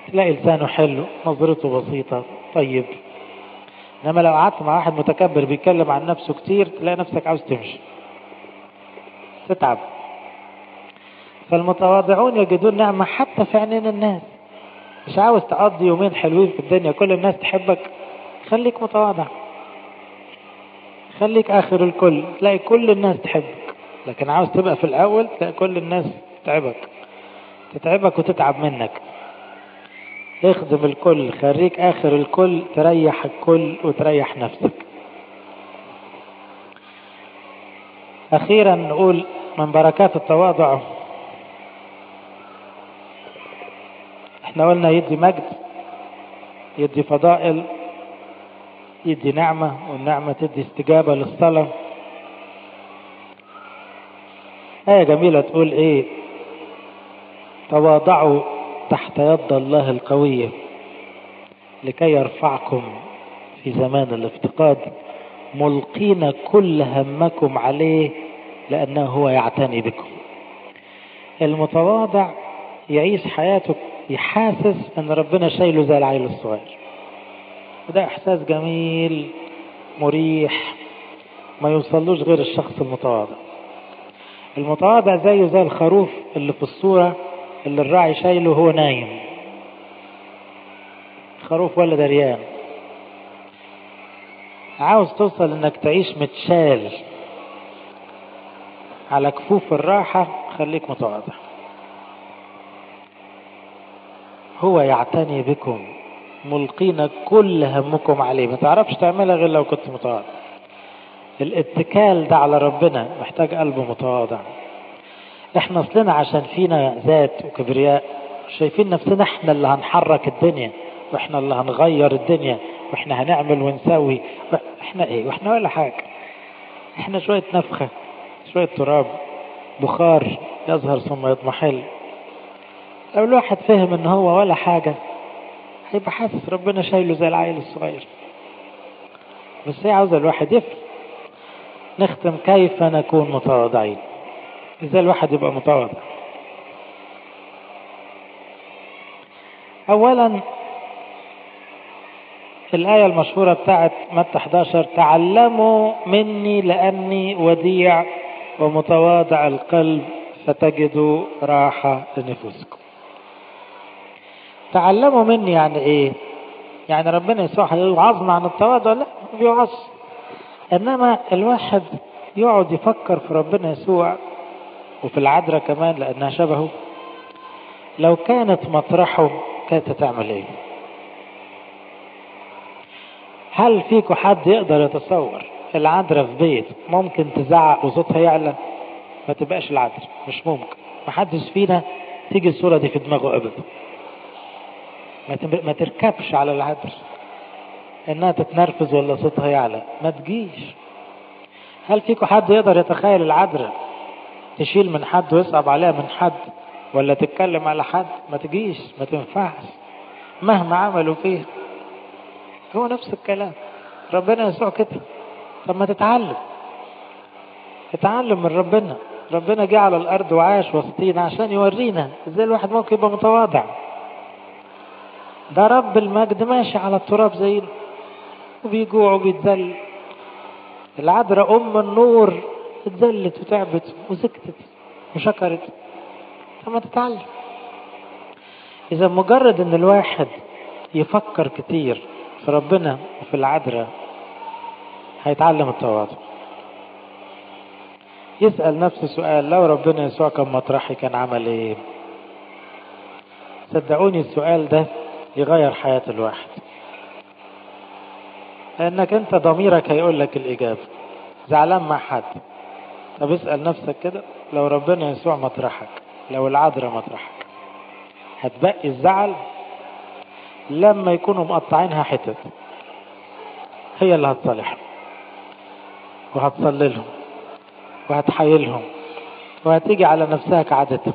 تلاقي لسانه حلو نظرته بسيطة طيب انما لو قعدت مع واحد متكبر بيتكلم عن نفسه كتير تلاقي نفسك عاوز تمشي تتعب فالمتواضعون يجدون نعمة حتى في عينين الناس مش عاوز تقضي يومين حلوين في الدنيا كل الناس تحبك خليك متواضع خليك آخر الكل تلاقي كل الناس تحبك لكن عاوز تبقى في الأول تلاقي كل الناس تتعبك تتعبك وتتعب منك اخدم الكل خليك آخر الكل تريح الكل وتريح نفسك أخيرا نقول من بركات التواضع احنا قلنا يدي مجد يدي فضائل يدي نعمة والنعمة تدي استجابة للصلاة آية جميلة تقول ايه تواضعوا تحت يد الله القوية لكي يرفعكم في زمان الافتقاد ملقين كل همكم عليه لأنه هو يعتني بكم المتواضع يعيش حياته يحاسس ان ربنا شايله زي العيل الصغير وده احساس جميل مريح ما يوصلوش غير الشخص المتواضع المتواضع زيه زي الخروف اللي في الصورة اللي الراعي شايله وهو نايم خروف ولا دريان عاوز توصل انك تعيش متشال على كفوف الراحة خليك متواضع هو يعتني بكم ملقين كل همكم عليه ما تعرفش تعملها غير لو كنت متواضع الاتكال ده على ربنا محتاج قلب متواضع احنا اصلنا عشان فينا ذات وكبرياء شايفين نفسنا احنا اللي هنحرك الدنيا واحنا اللي هنغير الدنيا واحنا هنعمل ونسوي احنا ايه واحنا ولا حاجة احنا شوية نفخة شوية تراب بخار يظهر ثم يضمحل لو الواحد فهم ان هو ولا حاجة هيبقى حاسس ربنا شايله زي العيل الصغير بس هي عاوزة الواحد يفهم نختم كيف نكون متواضعين ازاي الواحد يبقى متواضع اولا الآية المشهورة بتاعت متى 11 تعلموا مني لأني وديع ومتواضع القلب فتجدوا راحة لنفوسكم تعلموا مني يعني ايه يعني ربنا يسوع هيوعظنا عن التواضع لا ما بيوعظ انما الواحد يقعد يفكر في ربنا يسوع وفي العذراء كمان لانها شبهه لو كانت مطرحه كانت تعمل ايه هل فيكم حد يقدر يتصور العذراء في بيت ممكن تزعق وصوتها يعلى ما تبقاش العذراء مش ممكن ما حدش فينا تيجي الصورة دي في دماغه ابدا ما تركبش على العذراء انها تتنرفز ولا صوتها يعلى ما تجيش هل فيكم حد يقدر يتخيل العذراء تشيل من حد ويصعب عليها من حد ولا تتكلم على حد ما تجيش ما تنفعش مهما عملوا فيها هو نفس الكلام ربنا يسوع كده طب ما تتعلم اتعلم من ربنا ربنا جه على الارض وعاش وسطينا عشان يورينا ازاي الواحد ممكن يبقى متواضع ده رب المجد ماشي على التراب زينا وبيجوع وبيتذل العذراء ام النور اتذلت وتعبت وسكتت وشكرت طب ما تتعلم اذا مجرد ان الواحد يفكر كتير في ربنا وفي العذراء هيتعلم التواضع يسأل نفسه سؤال لو ربنا يسوع كان مطرحي كان عمل ايه صدقوني السؤال ده يغير حياة الواحد لانك انت ضميرك هيقول لك الاجابة زعلان مع حد طب اسأل نفسك كده لو ربنا يسوع مطرحك لو العذراء مطرحك هتبقي الزعل لما يكونوا مقطعينها حتت هي اللي هتصالحهم وهتصلي لهم وهتحايلهم وهتيجي على نفسها كعادتهم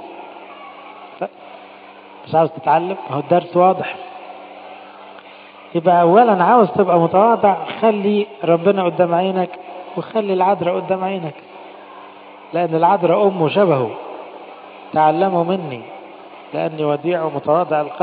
مش عاوز تتعلم اهو الدرس واضح يبقى اولا عاوز تبقى متواضع خلي ربنا قدام عينك وخلي العذراء قدام عينك لان العذراء امه شبهه تعلموا مني لاني وديع ومتواضع القلب